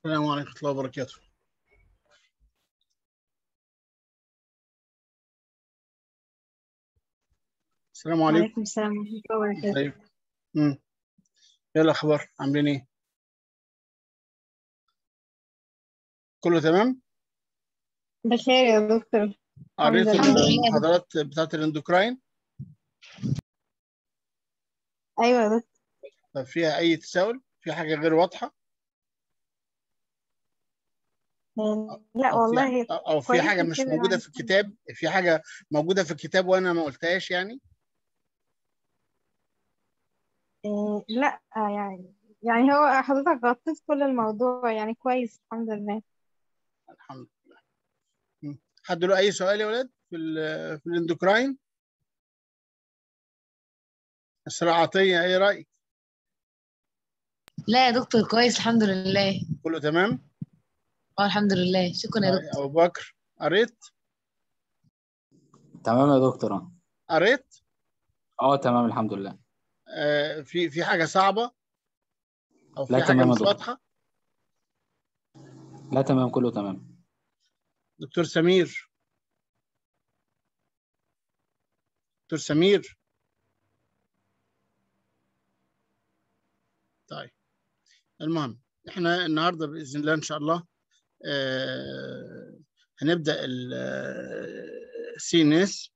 السلام عليكم ورحمة الله وبركاته السلام عليكم وعليكم السلام ورحمة الله وبركاته ازيكم امم ايه الاخبار عاملين ايه كله تمام بخير يا دكتور قريت الحمد لله. المحاضرات بتاعت الاندوكراين أيوة يا دكتور طب فيها اي تساؤل في حاجة غير واضحة لا أو في والله أو- او في كويسة حاجة مش كده موجودة يعني. في الكتاب في حاجة موجودة في الكتاب وانا ما قلتهاش يعني آه، لا يعني يعني هو حضرتك غطيت كل الموضوع يعني كويس الحمد لله الحمد لله مم. حد له اي سؤال يا ولاد في ال- في الاندوكراين اسراء عطية ايه رأيك لا يا دكتور كويس الحمد لله كله تمام اه الحمد لله شكرا يا طيب، دكتور ابو بكر قريت تمام يا دكتور قريت اه تمام الحمد لله آه، في في حاجة صعبة أو في لا حاجة تمام يا مش دكتور. واضحة لا تمام كله تمام دكتور سمير دكتور سمير طيب المهم احنا النهارده بإذن الله إن شاء الله آه، هنبدأ السي ان اس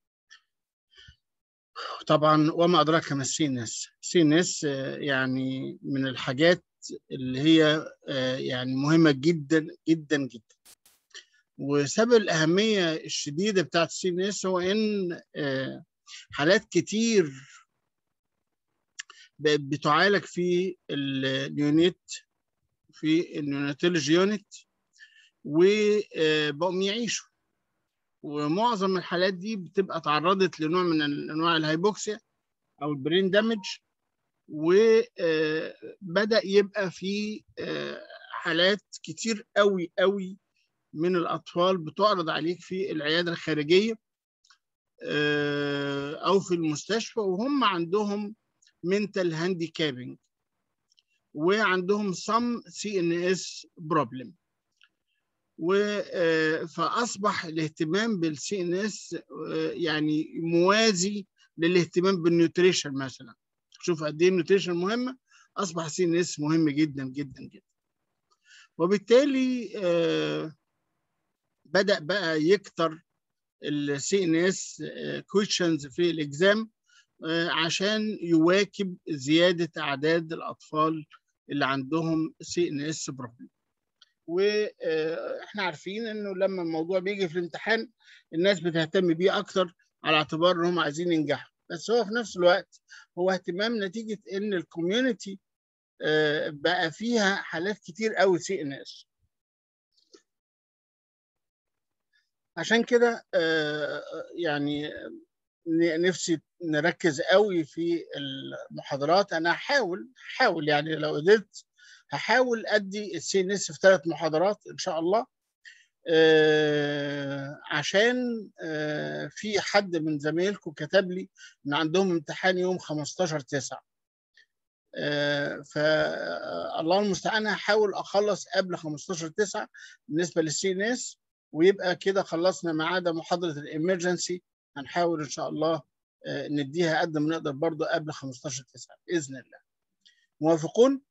طبعا وما أدراك ما السي ان اس السي ان اس يعني من الحاجات اللي هي آه، يعني مهمة جدا جدا جدا وسبب الأهمية الشديدة بتاعت السي ان اس هو إن آه، حالات كتير بقت بتعالج في اليونت في النيوناتولوجي يونت وبقوا يعيشوا ومعظم الحالات دي بتبقى تعرضت لنوع من انواع الهايبوكسيا او البرين دامج وبدا يبقى في آه، حالات كتير قوي قوي من الاطفال بتعرض عليك في العياده الخارجيه آه، او في المستشفى وهم عندهم mental handicapping وعندهم some CNS problem و آه، فاصبح الاهتمام بالسي ان اس يعني موازي للاهتمام بالنيوتريشن مثلا شوف قد ايه النيوتريشن مهمه اصبح السي ان اس مهم جدا جدا جدا وبالتالي آه، بدا بقى يكتر السي ان اس كويشنز في الاكزام آه، عشان يواكب زياده اعداد الاطفال اللي عندهم سي ان اس بروبلم واحنا عارفين انه لما الموضوع بيجي في الامتحان الناس بتهتم بيه اكتر على اعتبار ان هم عايزين ينجحوا بس هو في نفس الوقت هو اهتمام نتيجه ان الكوميونتي بقى فيها حالات كتير قوي سي ان اس عشان كده آه، يعني نفسي نركز قوي في المحاضرات انا هحاول هحاول يعني لو قدرت هحاول ادي السي ان اس في ثلاث محاضرات ان شاء الله آه، عشان آه، في حد من زمايلكم كتب لي ان عندهم امتحان يوم 15 9 فالله المستعان هحاول اخلص قبل 15 9 بالنسبه للسي ان اس ويبقى كده خلصنا ما عدا محاضره الامرجنسي هنحاول ان شاء الله آه، نديها قد ما نقدر برضو قبل 15 9 باذن الله موافقون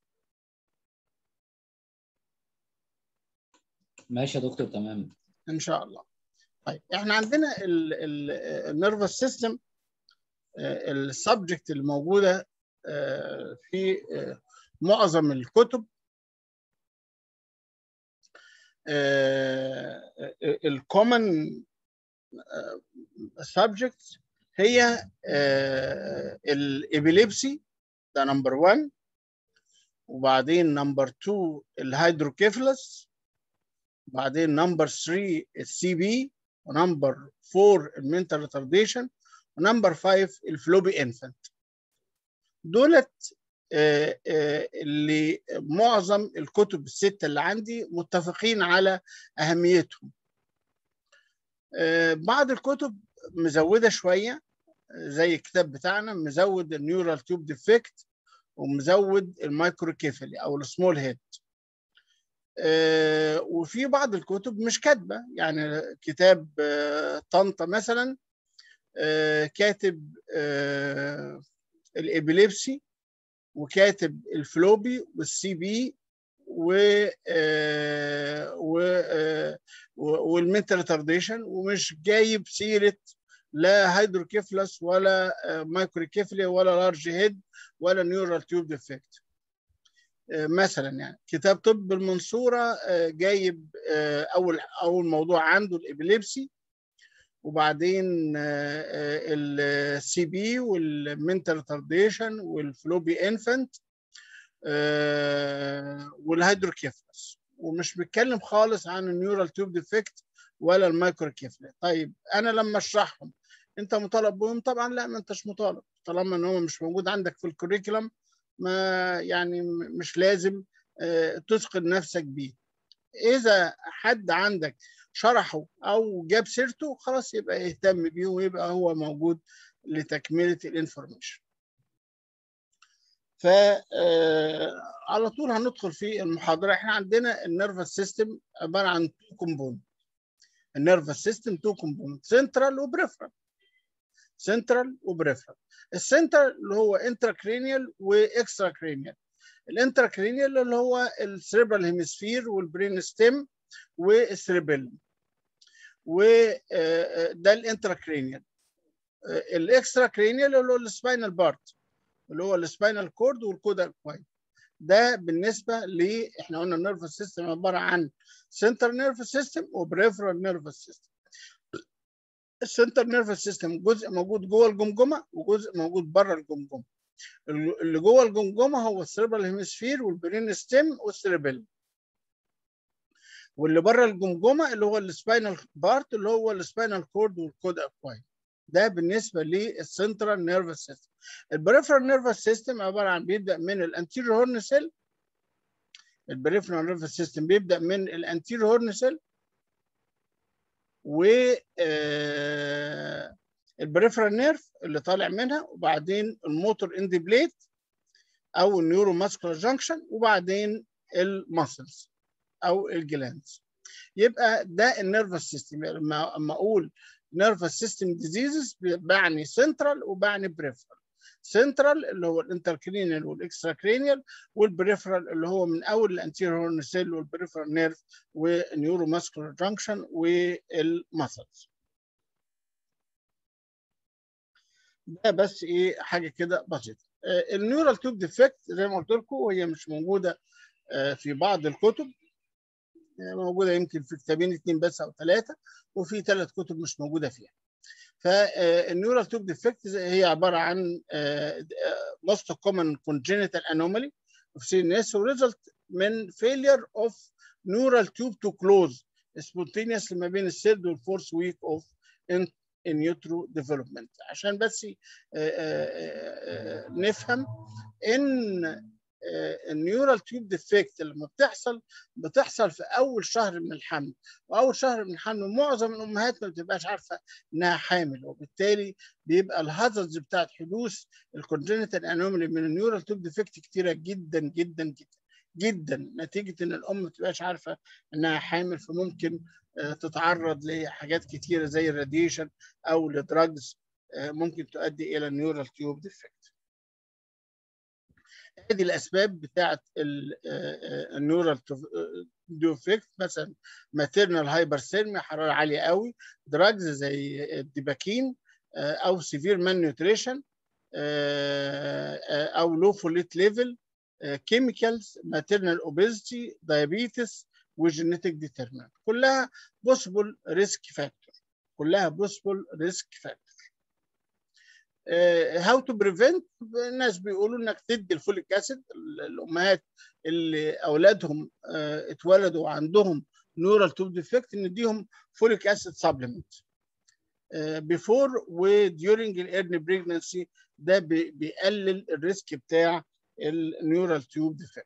ماشي يا دكتور تمام ان شاء الله طيب احنا عندنا النيرفس سيستم السبجكت الموجوده آه، في آه، معظم الكتب الكومن سبجكت هي الابيليبسي ده نمبر 1 وبعدين نمبر 2 الهيدروكيفلس بعدين نمبر 3 السي بي ونمبر 4 المنتال ريتارديشن ونمبر 5 الفلوبي انفانت دولت آه، آه، اللي معظم الكتب الستة اللي عندي متفقين على أهميتهم آه، بعض الكتب مزودة شوية زي الكتاب بتاعنا مزود النيورال تيوب ديفكت ومزود المايكروكيفالي أو السمول هيد آه، وفي بعض الكتب مش كاتبه يعني كتاب آه، طنطا مثلا آه، كاتب آه، الابيليبسي وكاتب الفلوبي والسي بي و آه، و آه، و- والمنتال ريتارديشن ومش جايب سيره لا هيدروكيفلس ولا آه، مايكروكيفلي ولا لارج هيد ولا نيورال تيوب ديفكت مثلا يعني كتاب طب المنصوره آه، جايب آه، اول اول موضوع عنده الابيليبسي وبعدين السي بي والمنتال ريتارديشن والفلوبي انفنت والهيدروكيفلس ومش بيتكلم خالص عن النيورال تيوب ديفكت ولا المايكروكيفلي طيب انا لما اشرحهم انت مطالب بهم طبعا لا ما انتش مطالب طالما ان هو مش موجود عندك في الكوريكولم ما يعني م- مش لازم آه، تثقل نفسك بيه اذا حد عندك شرحه او جاب سيرته خلاص يبقى اهتم بيه ويبقى هو موجود لتكمله الانفورميشن ف آه، على طول هندخل في المحاضره احنا عندنا النيرفس سيستم عباره عن تو كومبوننت النيرفس سيستم تو كومبوننت سنترال وبريفرال سنترال وبريفرال السنترال اللي هو انتراكرينيال واكسترا كرينيال الانتراكرينيال اللي هو السيربرال هيمسفير والبرين ستيم والسيربيلم وده الانتراكرينيال الاكسترا كرينيال اللي هو السباينال بارت اللي هو السباينال كورد والكودا اكواين ده بالنسبه ل احنا قلنا النيرفس سيستم عباره عن سنتر نيرفس سيستم وبريفرال نيرفس سيستم السنتر نيرفس سيستم جزء موجود جوه الجمجمه وجزء موجود بره الجمجمه اللي جوه الجمجمه هو السيربرال هيمسفير والبرين ستيم والسيربيلم واللي بره الجمجمه اللي هو السباينال بارت اللي هو السباينال كورد والكود اكواين ده بالنسبه للسنترال نيرفس سيستم البريفرال نيرفس سيستم عباره عن بيبدا من الانتيريور هورن سيل البريفرال نيرفس سيستم بيبدا من الانتيريور هورن سيل و البريفرال نيرف اللي طالع منها وبعدين الموتور اند بليت او النيورو ماسكولار جانكشن وبعدين الماسلز او الجلاندز يبقى ده النيرفس سيستم لما اما اقول نيرفس سيستم ديزيزز بعني سنترال وبعني بريفرال سنترال اللي هو الانتركرينيال والاكسترا كرينيال والبريفرال اللي هو من اول الانتيريور هورن سيل والبريفرال نيرف والنيورو ماسكولار جانكشن والماسلز ده بس ايه حاجه كده بسيطه النيورال تيوب ديفكت زي ما قلت لكم وهي مش موجوده في بعض الكتب موجوده يمكن في كتابين اثنين بس او ثلاثه وفي ثلاث كتب مش موجوده فيها فالنيورال تيوب ديفكت هي عباره عن most common congenital anomaly of CNS result من failure of neural tube to close spontaneous ما بين الثيرد والفورث ويك اوف in utero development عشان بس نفهم ان النيورال تيوب ديفكت لما بتحصل بتحصل في اول شهر من الحمل واول شهر من الحمل معظم الامهات ما بتبقاش عارفه انها حامل وبالتالي بيبقى الهازردز بتاعت حدوث الكونجنتال انومالي من النيورال تيوب ديفكت كتيره جدا جدا جدا جدا نتيجه ان الام ما بتبقاش عارفه انها حامل فممكن تتعرض لحاجات كتيره زي الراديشن او لدراجز ممكن تؤدي الى النيورال تيوب ديفكت هذه الاسباب بتاعه النيورال ديفكت مثلا ماتيرنال هايبرثيرميا حراره عاليه قوي دراجز زي الديباكين او سيفير مان نيوتريشن او لو فوليت ليفل كيميكالز ماتيرنال اوبيزيتي دايابيتس وجينيتك ديترمنت كلها بوسبل ريسك فاكتور كلها بوسبل ريسك فاكتور هاو تو بريفنت الناس بيقولوا انك تدي الفوليك اسيد الامهات اللي اولادهم uh, اتولدوا عندهم نورال توب ديفكت نديهم فوليك اسيد سبلمنت بيفور وديورنج الايرلي بريجنسي ده بي بيقلل الريسك بتاع النيورال تيوب ديفكت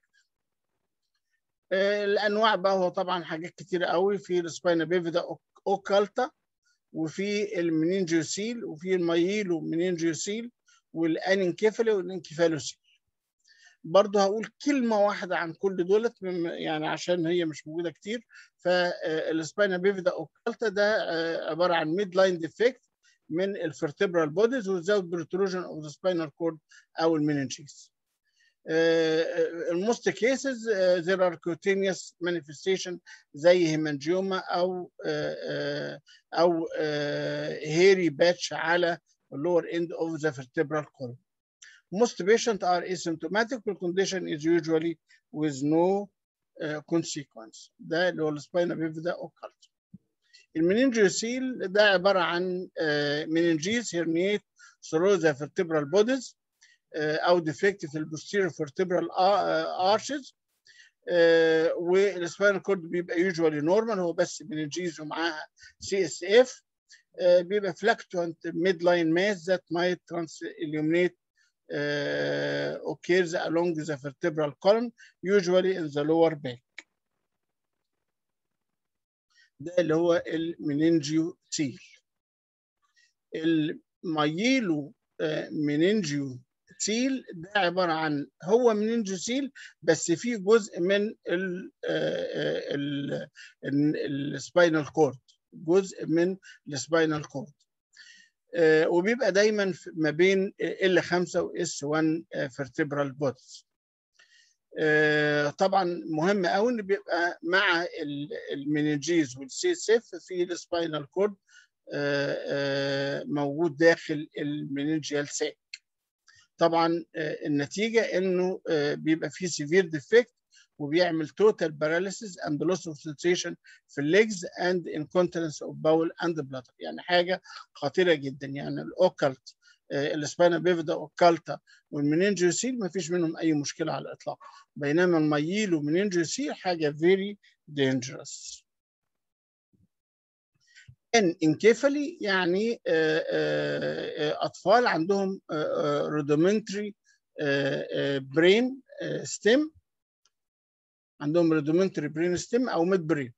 الانواع بقى هو طبعا حاجات كتيره قوي في السباينا بيفيدا اوكالتا وفي المنينجيوسيل وفي المايلو منينجيوسيل والانكيفالي والانكيفالوسيل برضه هقول كلمة واحدة عن كل دولت يعني عشان هي مش موجودة كتير فالسباينا بيفيدا اوكالتا ده عبارة عن ميد لاين ديفكت من الفرتبرال بوديز without protrusion of the spinal cord أو المننجيز. in most cases uh, there are cutaneous manifestation زي هيمانجيوما أو uh, أو uh, hairy patch على lower end of the vertebral column. Most patients are asymptomatic the condition is usually with no uh, consequence. ده اللي هو السباينا بيفيدا اوكالت. المننجيوسيل ده عبارة عن مننجيز هيرنيت ثرو ذا vertebral bodies او ديفكت في البوستيريور فيرتبرال ارشز والسباينال كورد بيبقى يوجوالي نورمال هو بس مننجيز ومعاها سي اس اف بيبقى فلاكتوانت ميد لاين ماس ذات مايت ترانس illuminate uh, occurs along the vertebral column usually in the lower back ده اللي هو المننجيو سيل المايلو مننجيو سيل ده عباره عن هو مننجيو سيل بس فيه جزء من السباينال كورد جزء من السباينال كورد وبيبقى دايما ما بين ال 5 و اس 1 فيرتبرال بودز طبعا مهم قوي ان بيبقى مع المننجيز والسي اس اف في السباينال كورد موجود داخل المننجيال ساك طبعا النتيجه انه بيبقى فيه سيفير ديفكت وبيعمل total paralysis and loss of sensation في الليجز and incontinence of bowel and bladder يعني حاجه خطيره جدا يعني الاوكلت الاسبانا بيفيدا اوكالتا والمننجيوسيل ما فيش منهم اي مشكله على الاطلاق بينما المييل ومننجيوسيل حاجه very dangerous ان انكيفالي يعني اطفال عندهم رودومنتري برين ستيم عندهم رودومنتري برين ستيم او ميد برين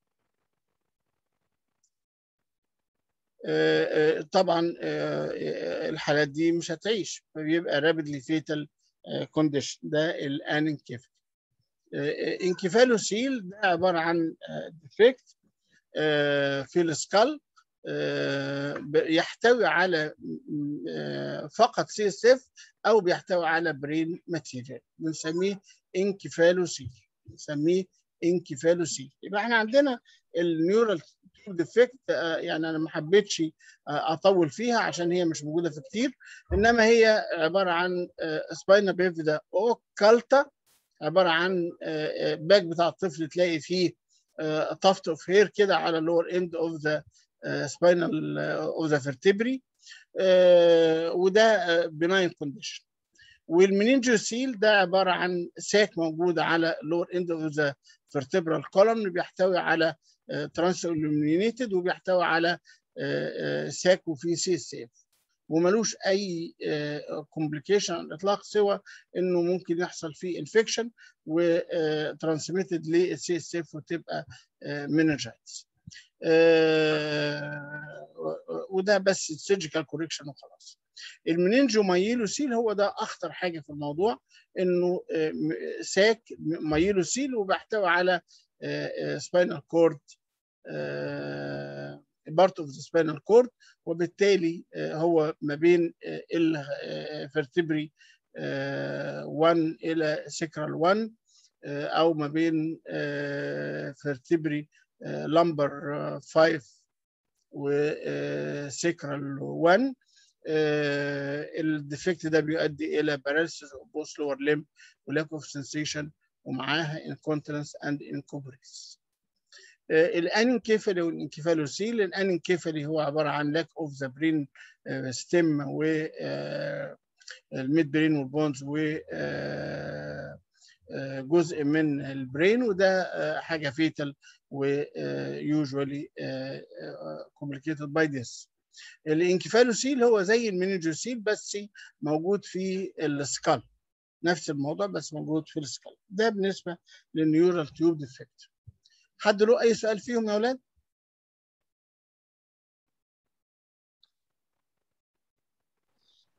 طبعا الحالات دي مش هتعيش فبيبقى رابيدلي فيتال كونديشن ده الانكيفالي انكيفالوسيل ده عباره عن ديفكت في السكال يحتوي على فقط سي اس اف او بيحتوي على برين ماتيريال بنسميه انكيفالوسيل بنسميه انكيفالوسيل يبقى احنا عندنا النيورال ديفكت يعني انا ما حبيتش اطول فيها عشان هي مش موجوده في كتير انما هي عباره عن سباينا بيفيدا اوكالتا عباره عن باك بتاع الطفل تلاقي فيه طفت اوف هير كده على اللور اند اوف ذا سباينال اوف ذا فيرتبري وده بناين كونديشن والمننجوسيل ده عباره عن ساك موجوده على اللور اند اوف ذا فيرتبرال كولوم بيحتوي على ترانس illuminated وبيحتوي على ساك وفيه سي اس اف وملوش اي كومبليكيشن على الاطلاق سوى انه ممكن يحصل فيه انفكشن وترانسميتد للسي اس اف وتبقى مننجايتس وده بس سيرجيكال كوريكشن وخلاص المننجو مايلوسيل هو ده اخطر حاجه في الموضوع انه ساك مايلوسيل وبيحتوي على سباينال كورد بارت اوف ذا سباينال كورد وبالتالي هو ما بين الفرتبري 1 الى سكرال 1 او ما بين فرتبري لمبر 5 وسكرال 1 الديفكت ده بيؤدي الى باراليسيس اوف بوث لور ليم ولاك اوف سنسيشن ومعاها incontinence and incompetence. الانكيفالي والانكيفالوسيل الانكيفالي هو عباره عن lack of the brain stem و الميد برين والبونز و جزء من البرين وده حاجه فيتال و usually complicated by this. الانكيفالوسيل هو زي المنجوسيل بس موجود في السكال نفس الموضوع بس موجود في السكال ده بالنسبه للنيورال تيوب ديفكت حد له اي سؤال فيهم يا اولاد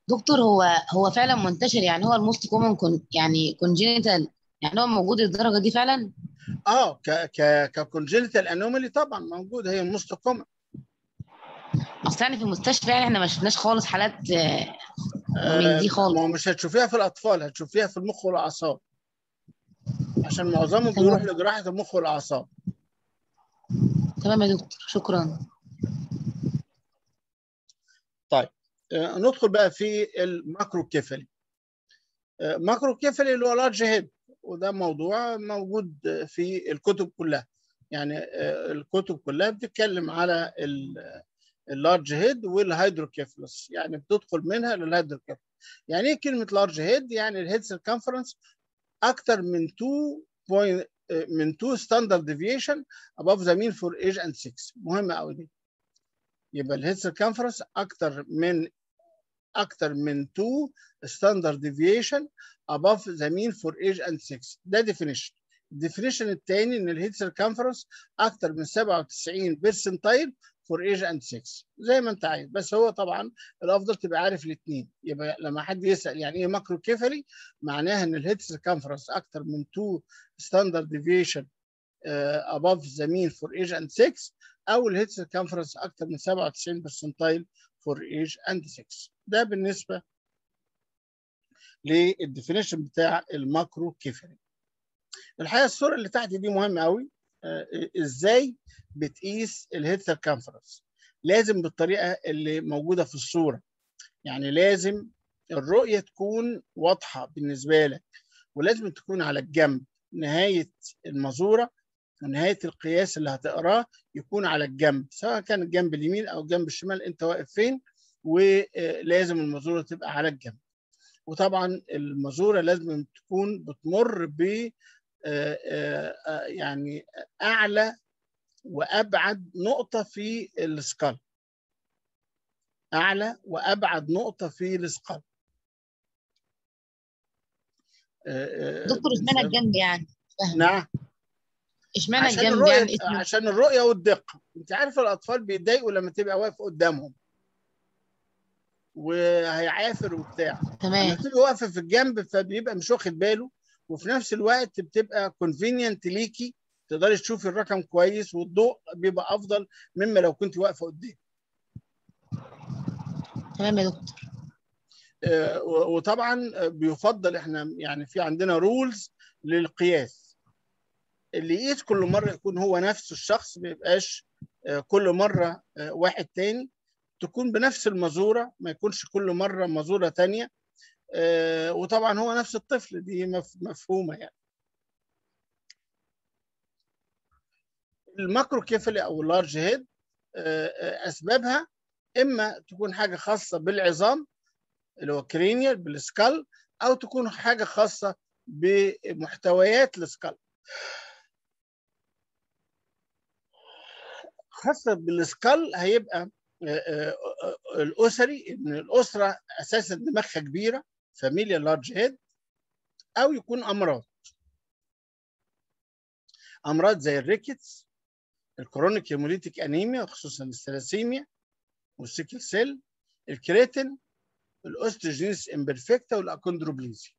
دكتور هو هو فعلا منتشر يعني هو الموست كومن كون يعني كونجينيتال يعني هو موجود الدرجة دي فعلا اه ك ك ككونجنتال انومالي طبعا موجود هي الموست كومن اصل يعني في المستشفى يعني احنا ما شفناش خالص حالات آه، من دي خالص ما هو مش هتشوفيها في الاطفال هتشوفيها في المخ والاعصاب عشان معظمهم تمام. بيروح لجراحه المخ والاعصاب تمام يا دكتور شكرا آه، ندخل بقى في الماكرو كيفالي آه، ماكرو كيفالي اللي هو لارج هيد وده موضوع موجود في الكتب كلها يعني آه، الكتب كلها بتتكلم على اللارج هيد والهيدروكيفلس يعني بتدخل منها للهيدروكيفلس يعني ايه كلمه لارج هيد يعني الهيد سيركمفرنس اكتر من 2 point من 2 ستاندرد ديفيشن above the mean for age and sex مهمه قوي دي يبقى الهيد سيركمفرنس اكتر من اكتر من 2 ستاندرد ديفيشن above the mean for age and sex ده definition الديفينيشن الثاني ان الهيد سيركمفرنس اكتر من 97 بيرسنتايل فور ايج اند 6 زي ما انت عايز بس هو طبعا الافضل تبقى عارف الاثنين يبقى لما حد يسال يعني ايه ماكرو كيفالي معناها ان الهيد سيركمفرنس اكتر من 2 ستاندرد ديفيشن above the mean for age and 6 او الهيد سيركمفرنس اكتر من 97 برسنتايل فور ايج اند 6 ده بالنسبه للديفينيشن بتاع الماكرو كيفالي الحقيقه الصوره اللي تحت دي مهمه قوي ازاي بتقيس الهيد سيركمفرنس لازم بالطريقه اللي موجوده في الصوره يعني لازم الرؤيه تكون واضحه بالنسبه لك ولازم تكون على الجنب نهايه المزوره ونهايه القياس اللي هتقراه يكون على الجنب سواء كان الجنب اليمين او الجنب الشمال انت واقف فين ولازم المزوره تبقى على الجنب وطبعا المزوره لازم تكون بتمر ب يعني اعلى وابعد نقطه في السكال اعلى وابعد نقطه في السكال دكتور اشمعنى الجنب يعني فاهم نعم اشمعنى عشان الجنب الرؤيه يعني اسمه عشان الرؤيه والدقه انت عارف الاطفال بيتضايقوا لما تبقى واقف قدامهم وهيعافر وبتاع لما تمام بتبقى واقفه في الجنب فبيبقى مش واخد باله وفي نفس الوقت بتبقى كونفينينت ليكي تقدري تشوفي الرقم كويس والضوء بيبقى افضل مما لو كنت واقفه قدام تمام يا دكتور آه، و- وطبعا آه، بيفضل احنا يعني في عندنا رولز للقياس اللي يقيس كل مره يكون هو نفس الشخص ما يبقاش آه، كل مره آه، واحد تاني تكون بنفس المزوره ما يكونش كل مره مزوره تانية آه، وطبعا هو نفس الطفل دي مف- مفهومه يعني الماكرو كيفلي او اللارج هيد اسبابها اما تكون حاجه خاصه بالعظام اللي هو كرينيال بالسكال او تكون حاجه خاصه بمحتويات السكال خاصه بالسكال هيبقى آه، آه، آه، الاسري ان الاسره اساسا دماغها كبيره فاميليا لارج هيد او يكون امراض امراض زي الريكتس الكرونيك هيموليتيك انيميا خصوصا الثلاسيميا والسيكل سيل الكريتين الاوستروجينيس امبرفكتا والاكوندروبليزيا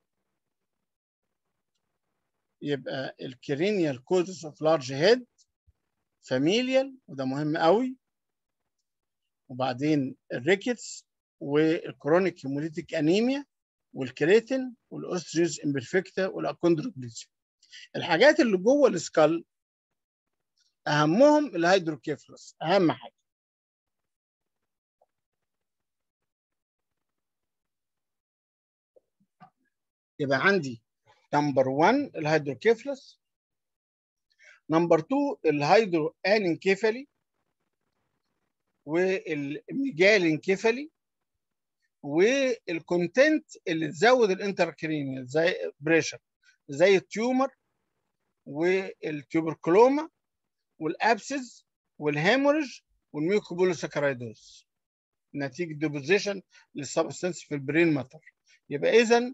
يبقى الكرينيال كوزز اوف لارج هيد فاميليال وده مهم قوي وبعدين الريكتس والكرونيك هيموليتيك انيميا والكريتين والاوستروجينيس امبرفكتا والاكوندروبليزيا الحاجات اللي جوه السكال اهمهم الهيدروكيفلس اهم حاجه يبقى عندي نمبر 1 الهيدروكيفلس نمبر 2 الهيدرو انكيفالي والميجالينكيفالي والكونتنت اللي تزود الانتركرينيال زي بريشر زي التيومر والتيوبركلوما والابسز والهيموريج والميوكوبولوساكرايدوز نتيجه ديبوزيشن للسبستنس في البرين ماتر يبقى اذا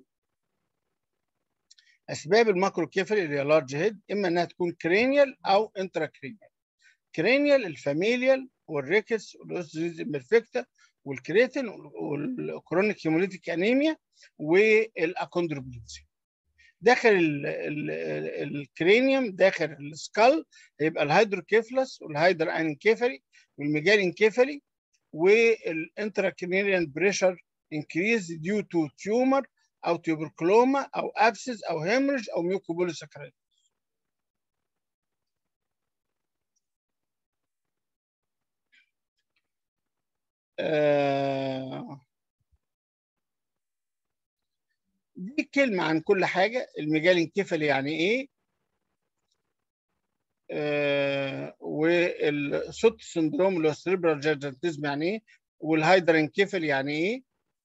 اسباب الماكرو كيفالي اللي هي لارج هيد اما انها تكون كرينيال او انتراكرينيال كرينيال الفاميليال والريكس والاوستيوز امبرفكتا والكرياتين والكرونيك هيموليتيك انيميا والاكوندروبليزيا داخل ال- ال- ال- الكرينيوم داخل السكال هيبقى الهيدروكيفلس والهيدر انكيفالي والميجالينكيفالي والانتراكرينيال بريشر انكريز ديو تو تيومر او تيوبركلوما او ابسس او هيمرج او ميوكوبوليساكرايد آه دي كلمة عن كل حاجة المجال انكفالي يعني ايه آه والصوت سندروم اللي هو السريبرال جاجنتيزم يعني ايه والهايدر انكفالي يعني ايه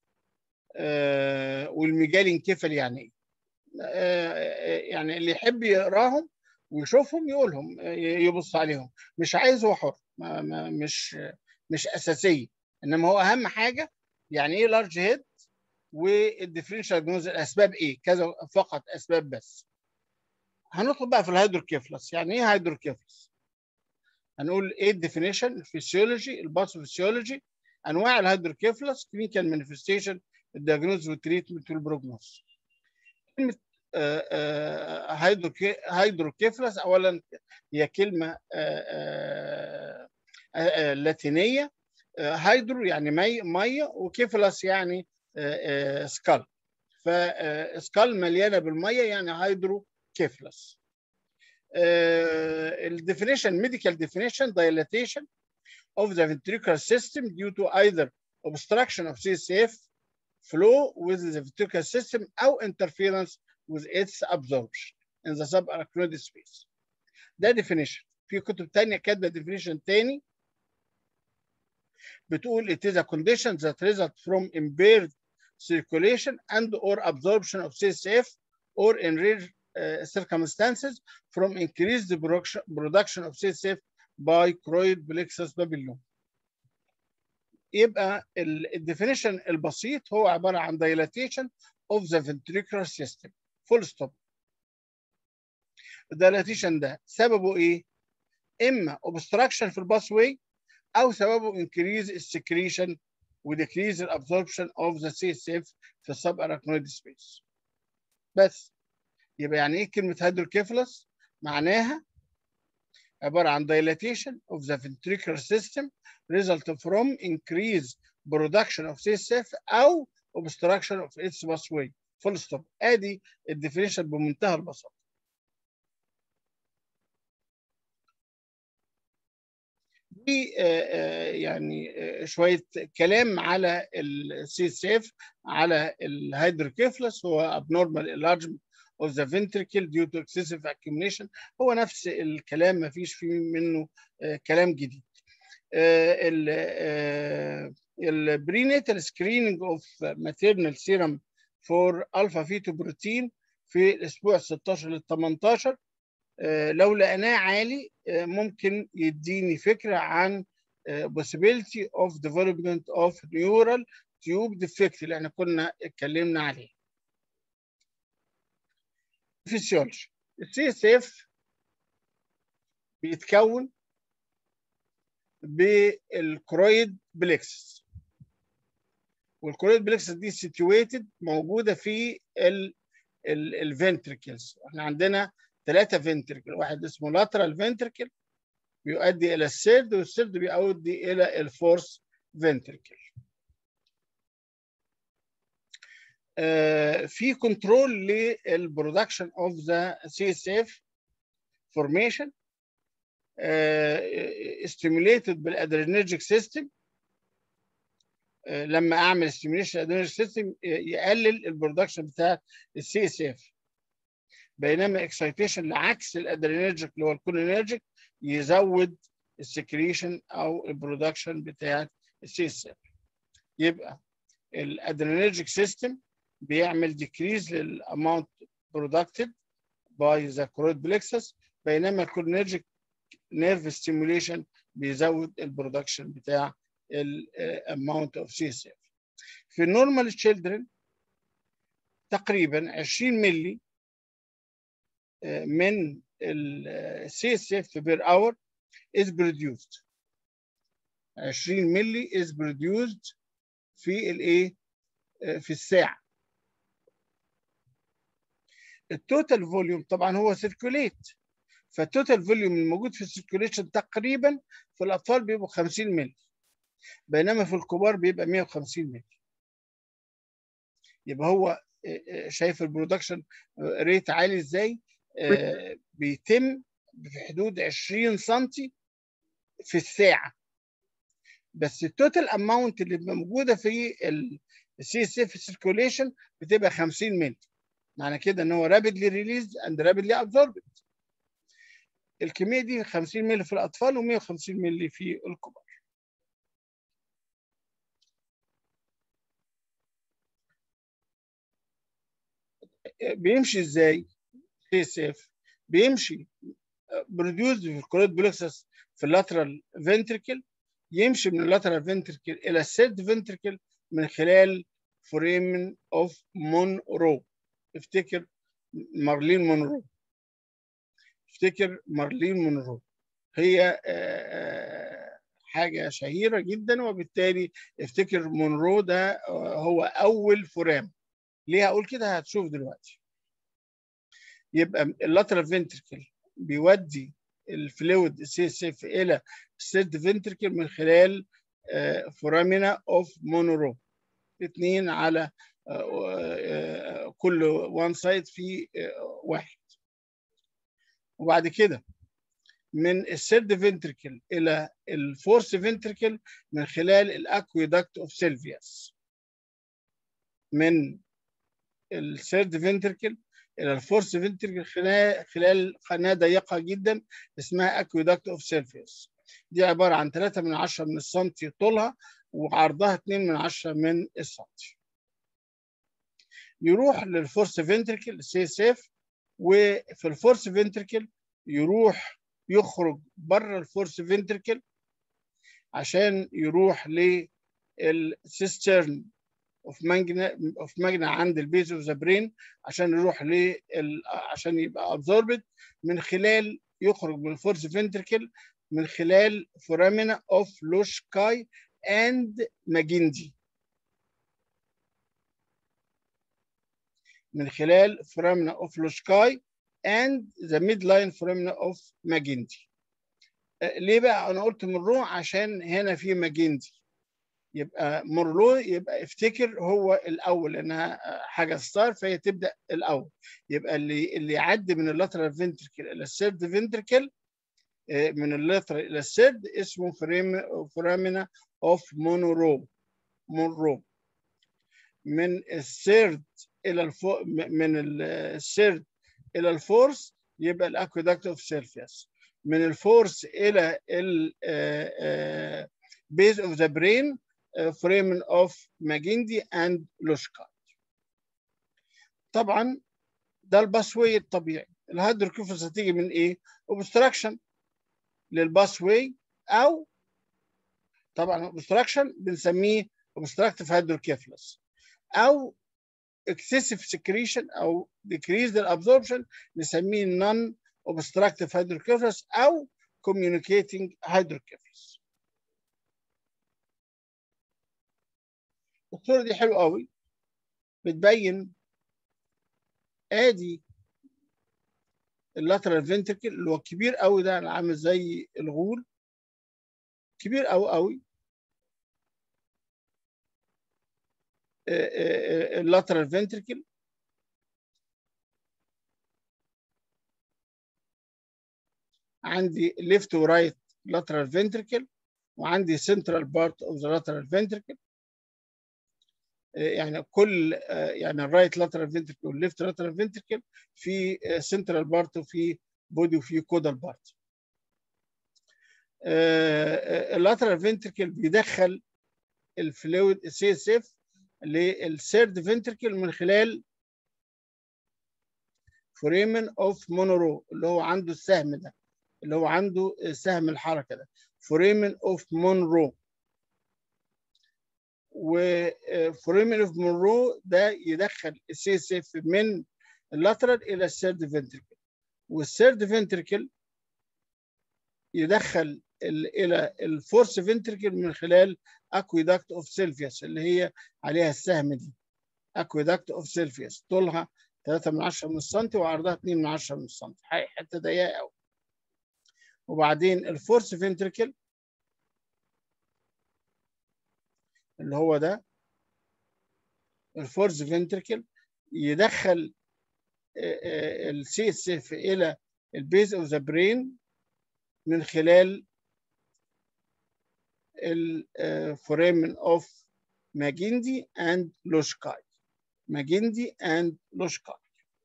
آه والمجال انكفالي يعني ايه آه يعني اللي يحب يقراهم ويشوفهم يقولهم آه، يبص عليهم مش عايز هو حر ما ما مش مش اساسيه انما هو اهم حاجه يعني ايه لارج هيد والديفرنشال جنوز الاسباب ايه كذا فقط اسباب بس هندخل بقى في الهيدروكيفلس يعني ايه هيدروكيفلس هنقول ايه الديفينيشن الفسيولوجي الباثوفيسيولوجي انواع الهيدروكيفلس كلينيكال مانيفستيشن الدياجنوز والتريتمنت والبروجنوز كلمه آه، آه، هيدروكي- هيدروكيفلس اولا هي كلمه آه، آه، آه، آه، لاتينيه آه، هيدرو يعني مي ميه وكيفلس يعني آه، آه، سكال فسكال مليانه بالميه يعني هيدرو كيفلس الديفينيشن ميديكال ديفينيشن dilatation of the ventricular system due to either obstruction of CSF flow with the ventricular system او interference with its absorption in the subarachnoid space ده definition في كتب تانية كاتبه definition تاني بتقول it is a condition that result from impaired circulation and or absorption of CSF or in rare uh, circumstances from increased production, production of CSF by choroid plexus babylon. يبقى الديفينيشن البسيط هو عباره عن dilatation of the ventricular system full stop. الديلاتيشن ده سببه ايه؟ اما obstruction في الباس واي او سببه increase السكريشن وديكريز الابسوربشن اوف ذا سي اس اف في السب اراكنويد سبيس بس يبقى يعني ايه كلمه هيدروكيفلس معناها عباره عن dilatation of the ventricular system result from increased production of CSF او obstruction of its pathway full stop ادي الديفينيشن بمنتهى البساطه دي آه، آه، يعني آه، شويه كلام على السي اس اف على الهيدروكيفلس هو abnormal enlargement of the ventricle due to excessive accumulation هو نفس الكلام ما فيش فيه منه آه، كلام جديد البرينيتال سكريننج اوف ماتيرنال سيرم فور الفا فيتو بروتين في الاسبوع 16 لل 18 آه، لو لقيناه عالي آه، ممكن يديني فكره عن آه، possibility of development of neural tube defect اللي احنا كنا اتكلمنا عليه. فيسيولوجي السي اس اف بيتكون بالكرويد بلكسس والكرويد بلكسس دي سيتويتد موجوده في الفنتركلز احنا عندنا ثلاثه فنتركل واحد اسمه لاترال فنتركل بيؤدي الى السيرد والسيرد بيؤدي الى الفورث فنتركل في كنترول للبرودكشن اوف ذا سي اس اف فورميشن stimulated بالادرينرجيك سيستم لما اعمل ستيميوليشن الادرينرجيك سيستم يقلل البرودكشن بتاع السي اس اف بينما اكسايتيشن لعكس الادرينرجيك اللي هو الكولينرجيك يزود السكريشن او البرودكشن بتاع السي اس اف يبقى الادرينرجيك سيستم بيعمل ديكريز للاماونت برودكتد باي ذا كرويد بلكسس بينما الكولينرجيك نيرف ستيموليشن بيزود البرودكشن بتاع الاماونت اوف سي اس اف في النورمال تشيلدرن تقريبا 20 ملي من السي اس اف بير اور is produced 20 ملي is produced في الايه في الساعه التوتال فوليوم طبعا هو سيركوليت فالتوتال فوليوم الموجود في السيركوليشن تقريبا في الاطفال بيبقوا 50 مللي بينما في الكبار بيبقى 150 مللي يبقى هو شايف البرودكشن ريت عالي ازاي بيتم في حدود 20 سم في الساعه بس التوتال اماونت اللي موجوده في السي اس اف سيركوليشن بتبقى 50 مللي معنى كده ان هو رابيدلي ريليز اند رابيدلي ابزوربد الكميه دي 50 مللي في الاطفال و150 مللي في الكبار بيمشي ازاي سي اس اف بيمشي بروديوس في الكولويد بلوكسس في اللاترال فنتركل يمشي من اللاترال فنتركل الى السيرد فنتركل من خلال فريمن اوف مونرو افتكر مارلين مونرو افتكر مارلين مونرو هي حاجة شهيرة جدا وبالتالي افتكر مونرو ده هو أول فرام ليه هقول كده هتشوف دلوقتي يبقى اللاترال فنتركل بيودي الفلويد سي اس اف الى السيرد فنتركل من خلال فرامينا اوف مونرو اثنين على كل وان سايد في واحد وبعد كده من السيرد فنتركل الى الفورث فنتركل من خلال الاكويدكت اوف سيلفياس من السيرد فنتركل الى الفورث فنتركل خلال خلال قناه ضيقه جدا اسمها اكويدكت اوف سيلفياس دي عباره عن 3 من 10 من السنتي طولها وعرضها 2 من 10 من السنتي يروح للفورث فنتركل سي اس اف وفي الفورث فنتركل يروح يخرج بره الفورث فنتركل عشان يروح للسيسترن اوف ماجنا اوف ماجنا عند البيز اوف ذا برين عشان يروح ل عشان يبقى ابزوربد من خلال يخرج من الفورث فنتركل من خلال فورامينا اوف لوشكاي اند ماجندي من خلال فورامينا اوف لوشكاي and the midline foramina of ماجندي ليه بقى انا قلت مرو عشان هنا في ماجندي يبقى مرو يبقى افتكر هو الاول لانها حاجه ستار فهي تبدا الاول يبقى اللي اللي يعدي من اللاترال فنتركل الى السيرد فنتركل من اللاترال الى السيرد اسمه فريم فرامينا اوف مونورو مونرو من السيرد الى الفو من السيرد الى الفورس يبقى الاكويدكت اوف سيلفياس من الفورس الى البيز اوف ذا برين فريمن اوف ماجندي اند لوشكاي طبعا ده الباسوي الطبيعي الهيدروكيفلس هتيجي من ايه؟ اوبستراكشن للباسوي او طبعا اوبستراكشن بنسميه اوبستراكتيف هيدروكيفلس او excessive secretion او decrease الابزوربشن نسميه non obstructive hydrocephalus او communicating hydrocephalus الصوره دي حلوه قوي بتبين ادي اللاترال فنتركل اللي هو كبير قوي ده عامل زي الغول كبير قوي قوي اللاترال فنتركل عندي ليفت ورايت lateral ventricle وعندي central part of the lateral ventricle يعني كل يعني الرايت lateral ventricle والليفت lateral ventricle في central part وفي بودي وفي كودال part اللاترال فنتركل بيدخل الفلويد السي اس اف للسيرد فنتركل من خلال فريمن اوف مونورو اللي هو عنده السهم ده اللي هو عنده سهم الحركه ده فريمن اوف مونرو وفريمن اوف مونرو ده يدخل السي اس اف من اللاترال الى السيرد فنتركل والسيرد فنتركل يدخل الى الفورس فنتركل من خلال اكويدكت اوف سيلفيوس اللي هي عليها السهم دي اكويدكت اوف سيلفيوس طولها 3 من 10 من السنتي وعرضها 2 من 10 من السنتي حته ضيقه قوي وبعدين الفورس فنتريكل اللي هو ده الفورس فنتريكل يدخل السي اس اف الى البيز اوف ذا برين من خلال الفورامين اوف ماجندي اند لوشكاي ماجندي اند لوشكاي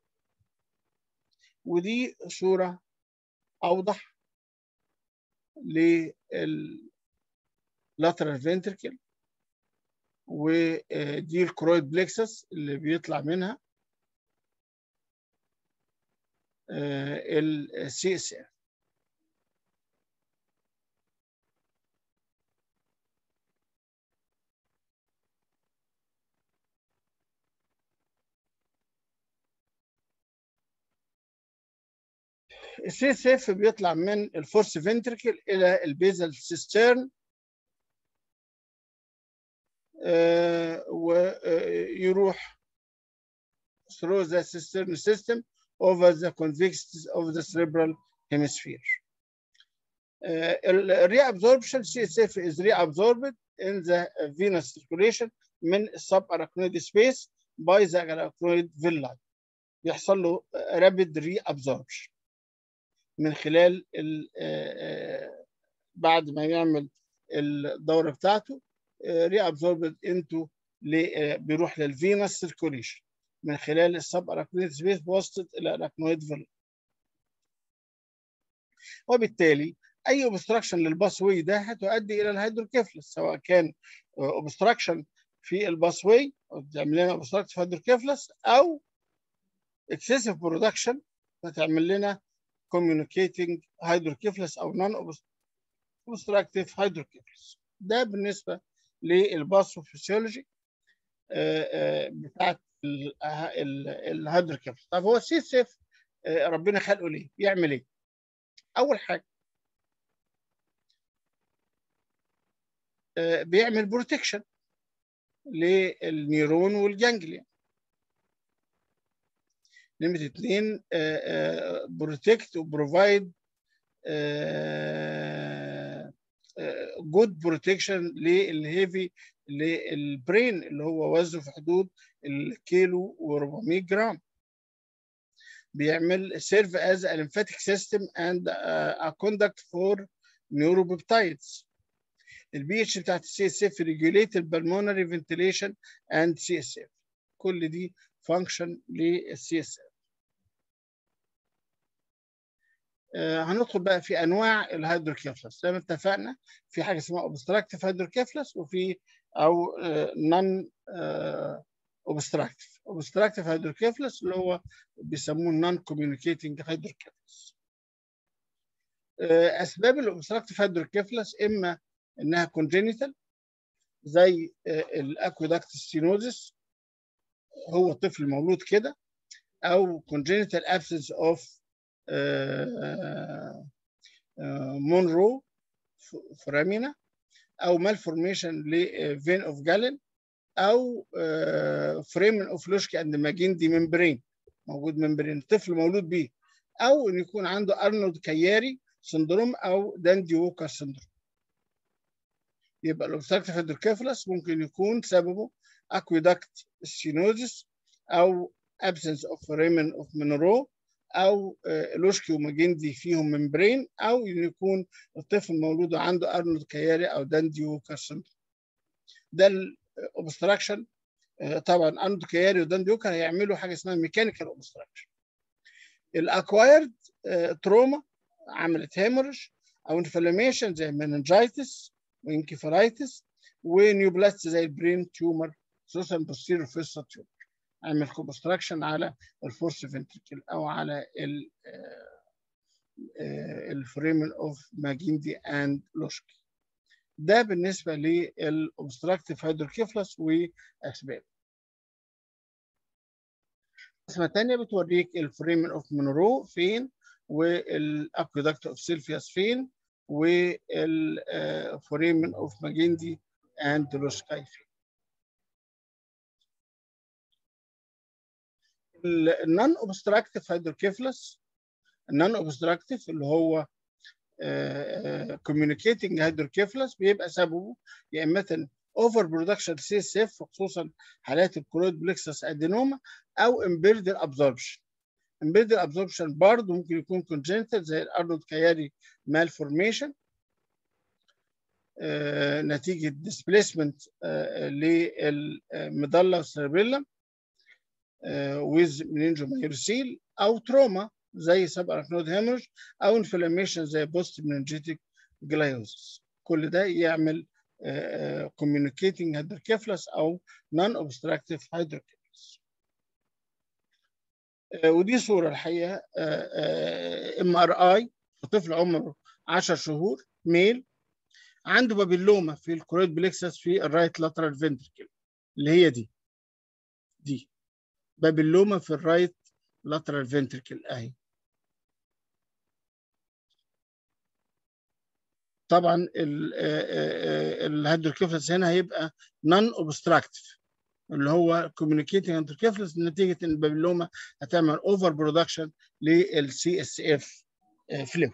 ودي صورة أوضح لللاترال فنتركل ودي الكرويد بليكسس اللي بيطلع منها السي اس اف السي اس اف بيطلع من الفورس فنتركل الى البيزل سيسترن ويروح through the cistern system over the convexities of the cerebral hemisphere. Uh, reabsorption CSF is reabsorbed in the venous circulation من subarachnoid space by the arachnoid villi. يحصل له rapid reabsorption من خلال بعد ما يعمل الدوره بتاعته reabsorbed into بيروح للفينس سيركوليشن من خلال السب اراكنويد سبيس وصلت الى اراكنويد فيل وبالتالي اي اوبستراكشن للباس واي ده هتؤدي الى الهيدروكيفلس سواء كان اوبستراكشن في الباس واي تعمل لنا اوبستراكشن في الهيدروكيفلس او اكسسيف برودكشن فتعمل لنا communicating hydrocephalus او non obstructive hydrocephalus ده بالنسبه للباثوفيسيولوجي بتاعت الهيدروكيفالس طب هو السي اس اف ربنا خلقه ليه؟ يعمل ايه؟ اول حاجه بيعمل بروتكشن للنيرون والجانجليا نمرة اتنين بروتكت وبروفايد جود بروتكشن للهيفي للبرين اللي هو وزنه في حدود الكيلو و400 جرام بيعمل سيرف از a lymphatic system and a conduct for neuropeptides البي اتش بتاعت السي اس اف ريجوليت البلمونري فنتيليشن اند سي اس اف كل دي فانكشن للسي اس اف هندخل بقى في انواع الهيدروكيفلس زي ما اتفقنا في حاجه اسمها اوبستراكتيف هيدروكيفلس وفي او نون اوبستراكتيف اوبستراكتيف هيدروكيفلس اللي هو بيسموه نون كوميونيكيتنج هيدروكيفلس اسباب الاوبستراكتيف هيدروكيفلس اما انها كونجينيتال زي الاكويدكت ستينوزس هو طفل مولود كده او congenital absence of مونرو فرامينا او malformation لفين اوف جالن او فريمن اوف لوشكي اند ماجندي ممبرين موجود ممبرين طفل مولود بيه او ان يكون عنده ارنولد كياري سندروم او داندي ووكر سندروم يبقى الاوبستراكتيف هيدروكيفالس ممكن يكون سببه aqueduct stenosis او absence of foramen of Monroe او لوشكي وماجندي فيهم ممبرين او ان يكون الطفل مولود عنده ارنولد كياري او داندي ووكر سندروم ده الاوبستراكشن طبعا ارنولد كياري وداندي ووكر هيعملوا حاجه اسمها ميكانيكال اوبستراكشن الاكوايرد تروما عملت هيموريج او انفلاميشن زي مننجايتس وانكفالايتس ونيوبلاست زي البرين تيومر خصوصا بوستيريور فيسا تيومر اعمل كوبستراكشن على الفورس فنتريكل او على ال الفريمن اوف ماجندي اند لوشكي ده بالنسبه للاوبستراكتيف هيدروكيفلس واسباب رسمه ثانيه بتوريك الفريمن اوف مونرو فين والاكويدكت اوف سيلفياس فين والفوريمن اوف ماجندي and loss كيفي النون اوبستراكتيف هيدروكيفلس النون اوبستراكتيف اللي هو كوميونيكيتنج هيدروكيفلس بيبقى سببه يا اما اوفر برودكشن سي اس اف خصوصا حالات الكرويد بلكسس ادينوما او امبيرد ابزوربشن امبيرد ابزوربشن برضه ممكن يكون كونجنتال زي الارنولد كياري مال فورميشن نتيجه ديسبيسمنت للمضله والسيربيلم ويز منينجوميروسيل او تروما زي سب اركنود هيمورج او انفلاميشن زي بوست مننجيتك جلايوزس كل ده يعمل كوميونيكيتنج هيدروكيفلس او نون اوبستراكتيف هيدروكيفلس ودي صوره الحقيقه ام ار اي طفل عمره 10 شهور ميل عنده بابيلوما في الكرويد بليكسس في الرايت لاترال فنتركل اللي هي دي دي بابيلوما في الرايت لاترال فنتركل اهي طبعا الهيدروكيفلس هنا هيبقى نون اوبستراكتيف اللي هو كوميونيكيتنج هيدروكيفلس نتيجه ان البابيلوما هتعمل اوفر برودكشن للسي اس اف فلويد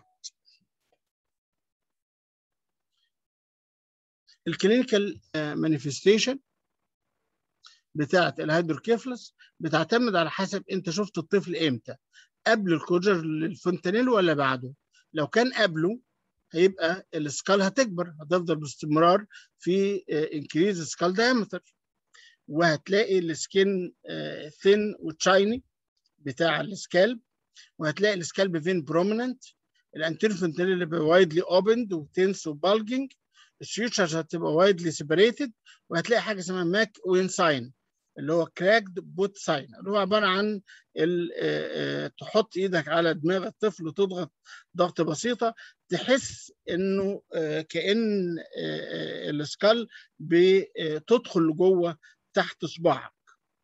الكلينيكال مانيفستيشن بتاعه الهيدروكيفلس بتعتمد على حسب انت شفت الطفل امتى قبل الكوجر للفونتانيل ولا بعده لو كان قبله هيبقى السكال هتكبر هتفضل باستمرار في انكريز سكال دايمتر وهتلاقي السكين ثين وتشايني بتاع السكالب وهتلاقي السكالب فين بروميننت الانتيريور فونتانيل اللي وايدلي اوبند وتنس وبالجنج السيوتشرز هتبقى وايدلي سيبريتد وهتلاقي حاجه اسمها ماك وين ساين اللي هو كراكد بوت ساين اللي هو عباره عن تحط ايدك على دماغ الطفل وتضغط ضغط بسيطه تحس انه كان السكال بتدخل لجوه تحت صباعك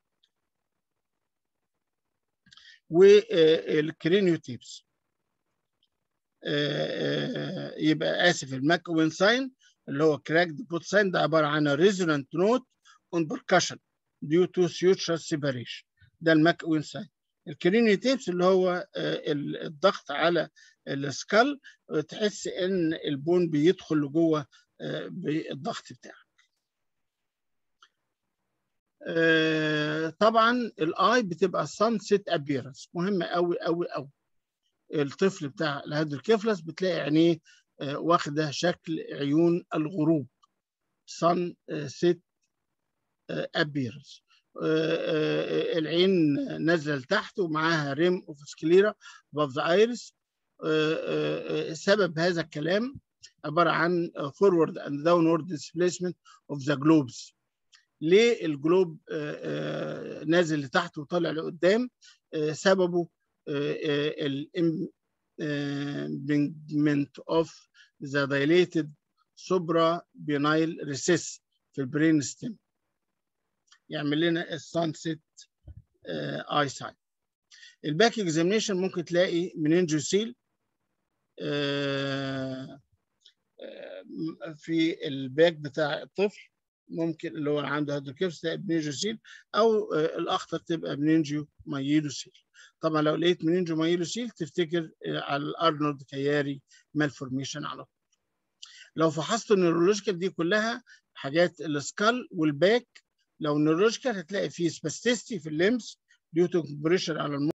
والكرينيوتيبس يبقى اسف الماك وين ساين اللي هو كراكد بوت ساين ده عباره عن ريزونانت نوت اون بركشن due to suture separation ده الماك وين ساين الكرينيوتيبس اللي هو الضغط على السكال تحس ان البون بيدخل لجوه بالضغط بتاعك طبعا الاي بتبقى سانسيت ابيرنس مهمه قوي قوي قوي الطفل بتاع الهيدروكيفلس بتلاقي عينيه واخده شكل عيون الغروب سان سيت ابيرنس العين نازله لتحت ومعاها ريم اوف سكليرا above the iris سبب هذا الكلام عباره عن forward and downward displacement of the globes ليه الجلوب نازل لتحت وطالع لقدام سببه الامبنجمنت اوف ذا dilated supra penile recess في البرين ستيم يعمل لنا السانسيت اي ساين الباك اكزامينشن ممكن تلاقي مننجوسيل في الباك بتاع الطفل ممكن اللي هو عنده هيدروكيفس تلاقي مننجوسيل او الاخطر تبقى مننجيو مايلوسيل طبعا لو لقيت مننجيو مايلوسيل تفتكر على الارنولد كياري مالفورميشن على طول لو فحصت النيورولوجيكال دي كلها حاجات السكال والباك لو نيورولوجيكال هتلاقي فيه سباستيستي في الليمس ديو تو بريشر على المخ